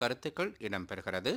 கருத்துக்கள் இடம்பெறுகிறது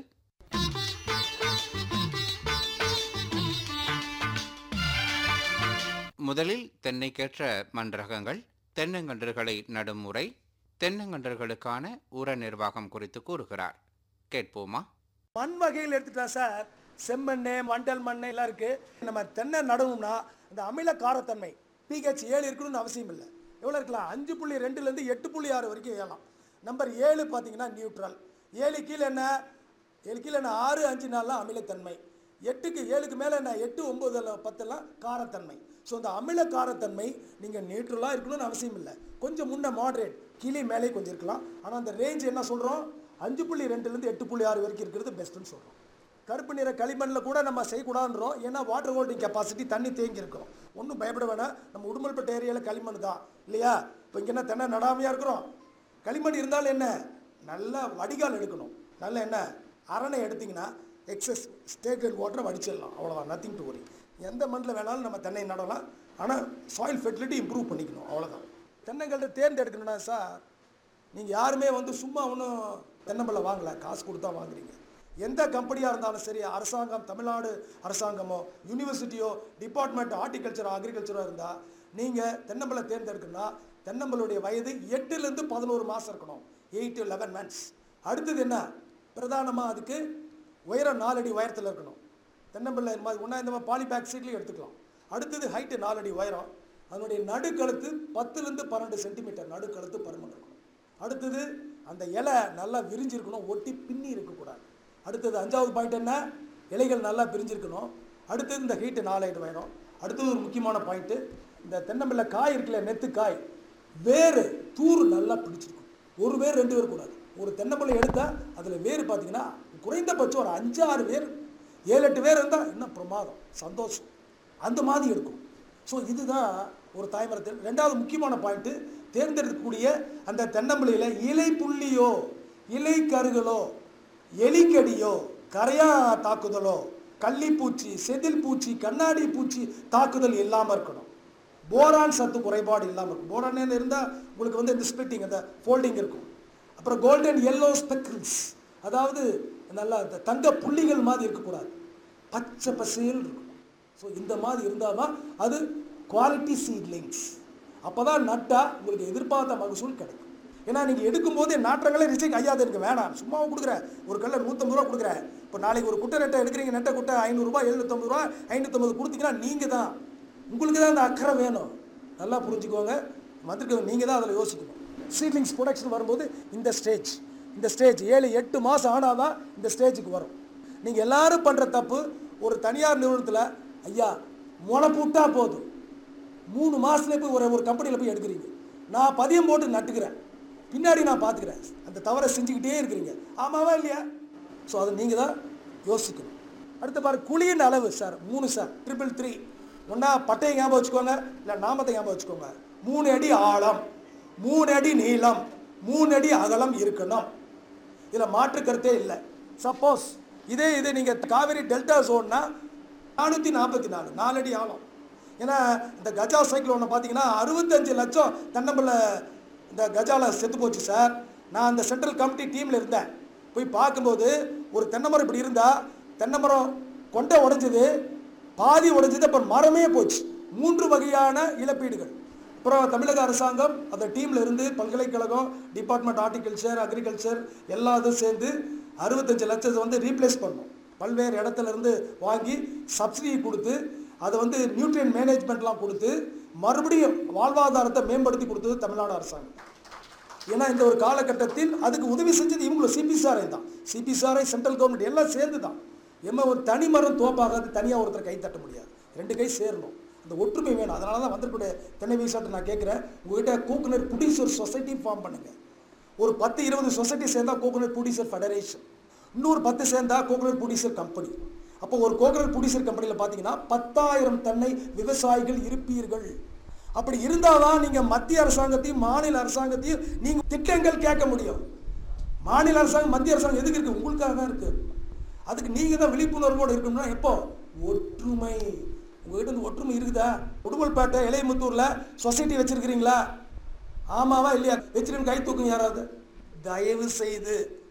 முதலில் தென்னைக்கேற்ற மண் தென்னங்கன்றுகளை நடும் முறை தென்னங்கன்றுகளுக்கான உர நிர்வாகம் குறித்து கூறுகிறார் கேட்போமா மண் வகையில் எடுத்துட்டா சார் செம்மண் மண்டல் மண் எல்லாம் இருக்கு நம்ம தென்னை நடணும்னா அந்த அமில காரத்தன்மை பிஹெச் ஏழு இருக்கணும்னு அவசியம் இல்லை எவ்வளோ இருக்கலாம் அஞ்சு புள்ளி ரெண்டுலேருந்து எட்டு புள்ளி ஆறு வரைக்கும் ஏறலாம் நம்பர் ஏழு பார்த்தீங்கன்னா நியூட்ரல் ஏழு கீழே என்ன ஏழு கீழே என்ன ஆறு அஞ்சு நாள்லாம் அமிலத்தன்மை எட்டுக்கு ஏழுக்கு மேலே என்ன எட்டு ஒம்பது பத்தெல்லாம் காரத்தன்மை ஸோ அந்த அமில காரத்தன்மை நீங்கள் நியூட்ரலாக இருக்கணும்னு அவசியம் இல்லை கொஞ்சம் முன்ன மாட்ரேட் கீழே மேலே கொஞ்சம் இருக்கலாம் ஆனால் அந்த ரேஞ்ச் என்ன சொல்கிறோம் அஞ்சு புள்ளி ரெண்டுலேருந்து எட்டு புள்ளி ஆறு வரைக்கும் இருக்கிறது பெஸ்ட்டுன்னு சொல்கிறோம் கருப்பு நிற களிமண்ணில் கூட நம்ம செய்யக்கூடாதுன்றோம் ஏன்னா வாட்டர் ஹோல்டிங் கெப்பாசிட்டி தண்ணி தேங்கி இருக்கும் ஒன்றும் பயப்பட வேணாம் நம்ம உடுமல்பேட்டை ஏரியாவில் களிமண் தான் இல்லையா இப்போ இங்கே என்ன தென்னை நடாமையாக இருக்கிறோம் களிமண் இருந்தாலும் என்ன நல்ல வடிகால் எடுக்கணும் நல்ல என்ன அரணை எடுத்திங்கன்னா எக்ஸஸ் ஸ்டேட்டட் வாட்டரை வடிச்சிடலாம் அவ்வளோதான் நத்திங் டு வரி எந்த மண்ணில் வேணாலும் நம்ம தென்னை நடலாம் ஆனால் சாயில் ஃபெர்டிலிட்டி இம்ப்ரூவ் பண்ணிக்கணும் அவ்வளோதான் தென்னங்கள்ட்ட தேர்ந்தெடுக்கணும்னா சார் நீங்கள் யாருமே வந்து சும்மா ஒன்றும் தென்னம்பிள்ளை வாங்கலை காசு கொடுத்தா வாங்குறீங்க எந்த கம்பெனியாக இருந்தாலும் சரி அரசாங்கம் தமிழ்நாடு அரசாங்கமோ யூனிவர்சிட்டியோ டிபார்ட்மெண்ட் ஹார்டிகல்ச்சரோ அக்ரிகல்ச்சரோ இருந்தால் நீங்கள் தென்னம்பிள்ளை தேர்ந்தெடுக்கணும்னா தென்னம்பிள்ளுடைய வயது எட்டுலேருந்து பதினோரு மாதம் இருக்கணும் எயிட் டு லெவன் மந்த்ஸ் அடுத்தது என்ன பிரதானமாக அதுக்கு உயரம் நாலடி உயரத்தில் இருக்கணும் தென்னம்பிள்ளை இந்த மாதிரி ஒன்றா இந்த மாதிரி பாலிபேக் சீட்லேயும் எடுத்துக்கலாம் அடுத்தது ஹைட்டு நாலடி உயரம் அதனுடைய நடுக்கழுத்து பத்துலேருந்து பன்னெண்டு சென்டிமீட்டர் நடுக்கழுத்து பருமன் இருக்கணும் அடுத்தது அந்த இலை நல்லா விரிஞ்சிருக்கணும் ஒட்டி பின்னி இருக்கக்கூடாது அடுத்தது அஞ்சாவது பாயிண்ட் என்ன இலைகள் நல்லா பிரிஞ்சிருக்கணும் அடுத்தது இந்த ஹீட்டு நாலாயிரம் உயரம் அடுத்தது ஒரு முக்கியமான பாயிண்ட்டு இந்த தென்னம்பிள்ளை காய் இருக்குல்ல நெத்து காய் வேறு தூர் நல்லா பிடிச்சிருக்கும் ஒரு வேர் ரெண்டு வேர் கூடாது ஒரு தென்னம்பிள்ளை எடுத்தால் அதில் வேர் பார்த்தீங்கன்னா குறைந்தபட்சம் ஒரு அஞ்சாறு வேர் ஏழு எட்டு பேர் இருந்தால் இன்னும் பிரமாதம் சந்தோஷம் அந்த மாதிரி இருக்கும் ஸோ இதுதான் ஒரு தாய்மரத்தில் ரெண்டாவது முக்கியமான பாயிண்ட்டு தேர்ந்தெடுக்கக்கூடிய அந்த தென்னம்பிள்ளையில் இலை புள்ளியோ இலை கருகளோ எலிக்கடியோ கரையா தாக்குதலோ கள்ளிப்பூச்சி செதில் பூச்சி கண்ணாடி பூச்சி தாக்குதல் இல்லாமல் இருக்கணும் போரான் சத்து குறைபாடு இல்லாமல் இருக்கும் போரான் இருந்தால் உங்களுக்கு வந்து இந்த ஸ்பிளிட்டிங் அந்த ஃபோல்டிங் இருக்கும் அப்புறம் கோல்டன் எல்லோ ஸ்பெக்கிள்ஸ் அதாவது நல்லா இந்த தங்க புள்ளிகள் மாதிரி இருக்கக்கூடாது பச்சை பசேல் இருக்கும் ஸோ இந்த மாதிரி இருந்தால் தான் அது குவாலிட்டி சீட்லிங்ஸ் அப்போ தான் நட்டால் உங்களுக்கு எதிர்பார்த்த மகசூல் கிடைக்கும் ஏன்னா நீங்கள் எடுக்கும்போதே நாற்றங்களே ரிஜெக்ட் ஐயா அது எனக்கு வேணாம் சும்மாவும் கொடுக்குறேன் ஒரு கல்ல நூற்றம்பது ரூபா கொடுக்குறேன் இப்போ நாளைக்கு ஒரு குட்டை நெட்டை எடுக்கிறீங்க நெட்டை குட்டை ஐநூறுரூபா எழுநூற்றம்பது ரூபா ஐநூற்றம்பது கொடுத்தீங்கன்னா நீங்கள் தான் உங்களுக்கு தான் அந்த அக்கறை வேணும் நல்லா புரிஞ்சுக்கோங்க வந்திருக்க நீங்கள் தான் அதில் யோசிக்கணும் சீட்லிங்ஸ் ப்ரொடக்ஷன் வரும்போது இந்த ஸ்டேஜ் இந்த ஸ்டேஜ் ஏழு எட்டு மாதம் ஆனால் தான் இந்த ஸ்டேஜுக்கு வரும் நீங்கள் எல்லாரும் பண்ணுற தப்பு ஒரு தனியார் நிறுவனத்தில் ஐயா முளை போட்டா போதும் மூணு மாதத்துல போய் ஒரு ஒரு கம்பெனியில் போய் எடுக்கிறீங்க நான் பதியம் போட்டு நட்டுக்கிறேன் பின்னாடி நான் பார்த்துக்கிறேன் அந்த தவறை செஞ்சுக்கிட்டே இருக்கிறீங்க ஆமாவா இல்லையா ஸோ அதை நீங்கள் தான் யோசிக்கணும் அடுத்து பாரு குழியின் அளவு சார் மூணு சார் ட்ரிபிள் த்ரீ ஒன்றா பட்டையை ஞாபகம் வச்சுக்கோங்க இல்லை நாமத்தை ஞாபகம் வச்சுக்கோங்க மூணு அடி ஆழம் மூணு அடி நீளம் மூணு அடி அகலம் இருக்கணும் இதில் மாற்று கருத்தே இல்லை சப்போஸ் இதே இது நீங்கள் காவேரி டெல்டா ஜோன்னா நானூற்றி நாற்பத்தி நாலு நாலடி ஆழம் ஏன்னா இந்த கஜா சைக்கிள் ஒன்று பார்த்தீங்கன்னா அறுபத்தஞ்சு லட்சம் தென்னம்பிள்ளை இந்த கஜால செத்து போச்சு சார் நான் அந்த சென்ட்ரல் கமிட்டி டீமில் இருந்தேன் போய் பார்க்கும்போது ஒரு தென்னைமரம் இப்படி இருந்தால் தென்னைமரம் கொண்டை உடைஞ்சது பாதி உடைஞ்சது அப்புறம் மரமே போச்சு மூன்று வகையான இழப்பீடுகள் அப்புறம் தமிழக அரசாங்கம் அந்த டீமில் இருந்து பல்கலைக்கழகம் டிபார்ட்மெண்ட் ஹார்டிகல்ச்சர் அக்ரிகல்ச்சர் எல்லா இதுவும் சேர்ந்து அறுபத்தஞ்சு லட்சத்தை வந்து ரீப்ளேஸ் பண்ணோம் பல்வேறு இடத்துல இருந்து வாங்கி சப்சிடி கொடுத்து அதை வந்து நியூட்ரியன் மேனேஜ்மெண்ட்லாம் கொடுத்து மறுபடியும் வாழ்வாதாரத்தை மேம்படுத்தி கொடுத்தது தமிழ்நாடு அரசாங்கம் ஏன்னா இந்த ஒரு காலகட்டத்தில் அதுக்கு உதவி செஞ்சது இவங்களும் சிபிசாரை தான் சிபிசாரை சென்ட்ரல் கவர்மெண்ட் எல்லாம் சேர்ந்து தான் எம்ம ஒரு தனி மரம் தோப்பாகாது தனியாக ஒருத்தர் கை தட்ட முடியாது ரெண்டு கை சேரணும் அந்த ஒற்றுமை வேணும் அதனால தான் வந்திருக்கூடிய தென்னை விவசாயத்தை நான் கேட்குறேன் உங்ககிட்ட கோகனட் ப்ரொடியூசர் சொசைட்டி ஃபார்ம் பண்ணுங்கள் ஒரு பத்து இருபது சொசைட்டி சேர்ந்தா கோகனட் ப்ரொடியூசர் ஃபெடரேஷன் இன்னொரு பத்து சேர்ந்தா கோகனட் ப்ரொடியூசர் கம்பெனி அப்போ ஒரு கோகனட் ப்ரொடியூசர் கம்பெனியில் பார்த்தீங்கன்னா பத்தாயிரம் தென்னை விவசாயிகள் இருப்பீர்கள் அப்படி இருந்தால் தான் நீங்கள் மத்திய அரசாங்கத்தையும் மாநில அரசாங்கத்தையும் நீங்கள் திட்டங்கள் கேட்க முடியும் மாநில அரசாங்கம் மத்திய அரசாங்கம் எதுக்கு இருக்குது உங்களுக்காக தான் இருக்குது அதுக்கு நீங்கள் தான் விழிப்புணர்வோடு இருக்கணும்னா எப்போ ஒற்றுமை உங்ககிட்ட இந்த ஒற்றுமை இருக்குதா உடுமல்பேட்டை இளையமுத்தூரில் சொசைட்டி வச்சுருக்கிறீங்களா ஆமாவா இல்லையா வச்சிருக்கேன் கை தூக்குங்க யாராவது தயவு செய்து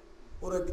ஒரு